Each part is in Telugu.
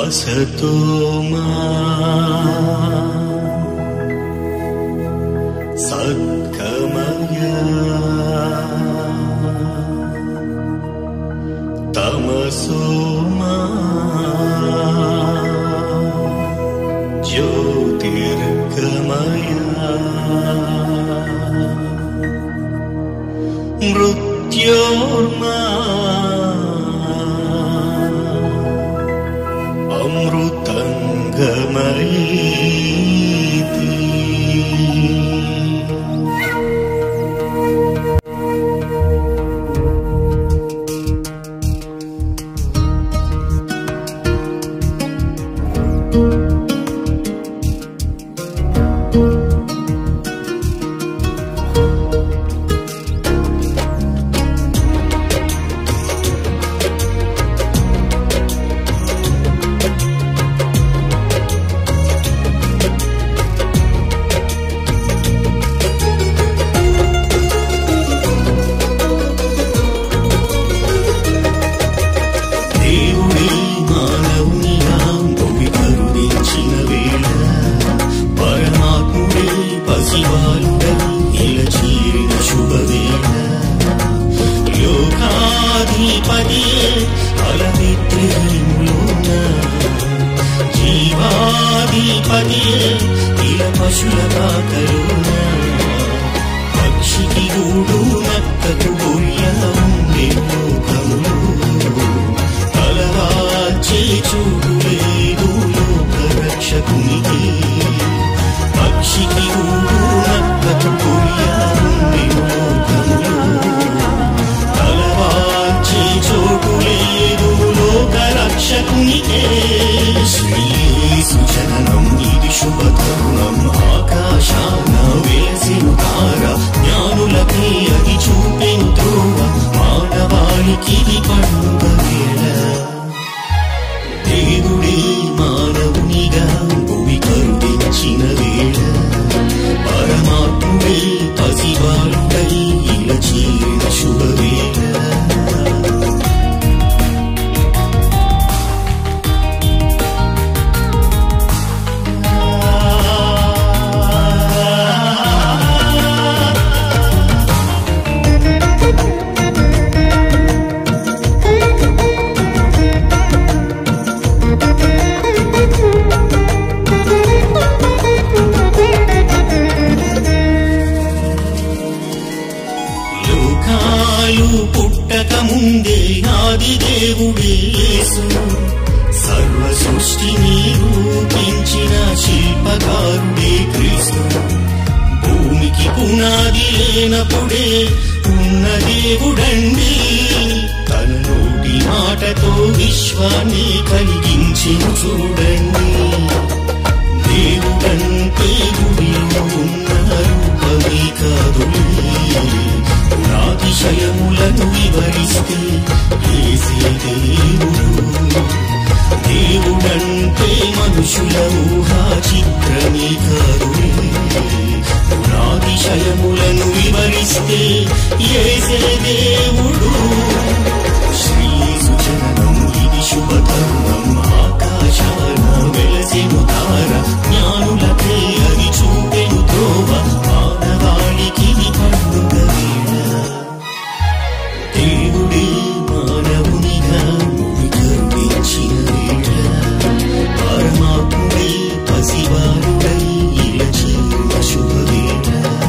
असतो मा सद्गमय तमसो मा ज्योतिर्गमय मृत्योर्मा अमृतङ्गमयीति దేవుడే మానవునిగా భూమి కరుణించిన వేళ పరమాత్ముడే పసివాలుడై ఇలా చేరిన శుభవేళ లోకాధిపతియే అలమిత్రిములోన జీవాధిపతియే ఇలా పశుల పాకలోన పక్షికి గూడు నక్కకు గొయ్య ఉండే లోకములు తలవాచే చూడు లేదు లోక రక్షకునికి పక్షికి గూడు నక్కకు గొయ్య ఉండే లోకములు తలవాచే చోటు లేదు లోక రక్షకునికే శ్రీ సుజననం ఇది శుభతరుణం ఆకాశాన వేసిను తార జ్ఞానులకే అది చూపెను ధ్రువ మానవాళికి ఇది పండుగ వేళ దేవుడే మానవునిగా భూమి కరుణించిన వేళ పరమాత్ముడే పసివాలుడై ఇలా చేరిన శుభవేళ లోకాలు పుట్టక ముందే ఆది దేవుడే యేసు సర్వ సృష్టిని రూపించిన శిల్పకారుడే క్రీస్తు భూమికి పునాది లేనప్పుడే ఉన్న దేవుడండి తన నోటి మాటతో విశ్వాన్ని కలిగించిన చూడండి దేవుడంటే గుడిలో ఉన్న రూపమే కాదు నాతిశయములను వివరిస్తే ఏసే దేవుడు దేవుడంటే మనుషుల ఊహా చిత్రమే కాదు నాతిశయములను వివరిస్తే ఏసే దేవుడు శ్రీ సుజనం ఇది శుభతరుణం ఆకాశాన వెలసెను తార జ్ఞానులకే అది చూపెను త్రోవ మానవాళికి ఇది పండుగ వేళ దేవుడే మానవునిగా భూమి కరుణించిన వేళ పరమాత్ముడై పసివారుడై ఇలా చేరిన శుభవేళ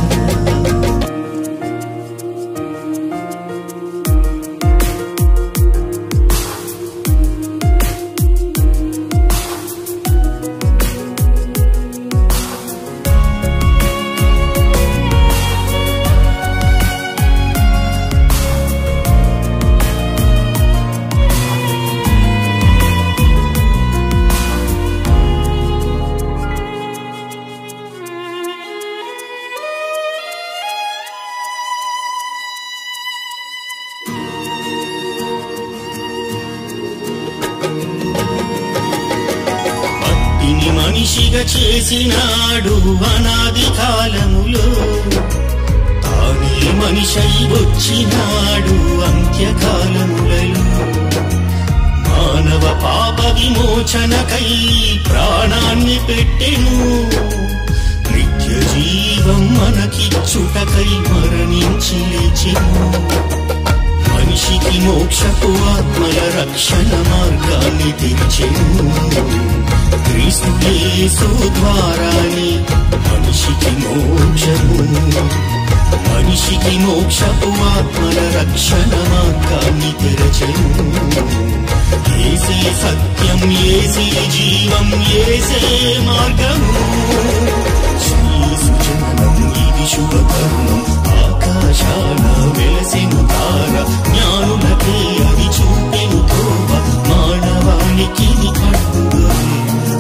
మట్టిని మనిషిగా చేసినాడు అనాది కాలములో తానే మనిషై వచ్చినాడు అంత్యకాలములలో మానవ మానవ పాప విమోచనకై ప్రాణాన్ని పెట్టెను నిత్య జీవం మనకిచ్చుటకై మరణించి లేచెను మనిషికి మోక్షపు ఆత్మల రక్షణ మార్గాన్ని తెరిచెను క్రీస్తు యేసు ద్వారానే మనిషికి మోక్షము మనిషికి మోక్షపు ఆత్మల రక్షణ మార్గాన్ని తెరచెను ఏసే సత్యం ఏసే జీవం ఏసే మార్గము శ్రీసు జననం ఇది శుభకరుణం ఆకాశాన వెలసెను తార జ్ఞానులకే అది చూపెను తోవ మానవానికి అడ్డుగలే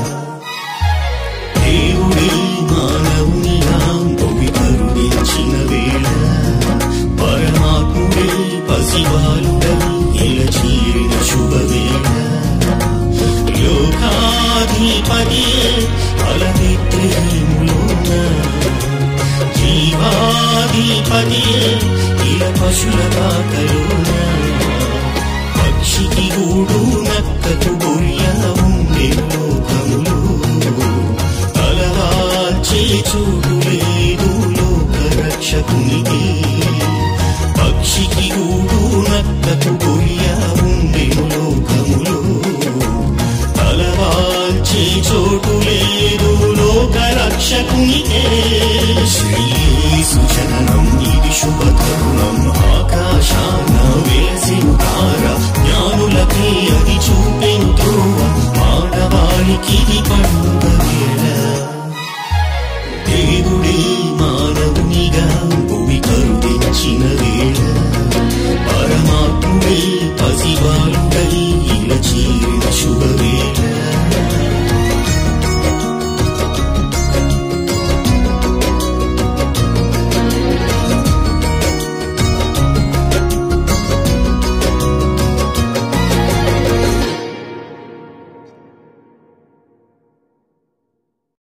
దేవుడే మానవునిగా భూమి కరుణించిన వేళ పరమాత్ముడే పసివాలుడై ఇలా చేరిన శుభవేళ లోకాధిపతియే అలనిత్రేములోన జీవాధిపతియే ఇలా పశుల కాకలోన పక్షికి గూడు నక్కకు గొయ్య ఉండే లోకములు తలవాల్చే చూడు లేదు లోక రక్షకునికి పక్షికి గూడు నక్కకు గొయ్య ఉండే లోకములు తలవాల్చే చోటు లేదు లోక రక్షకునికే శ్రీ సుజననం ఇది శుభ తరుణం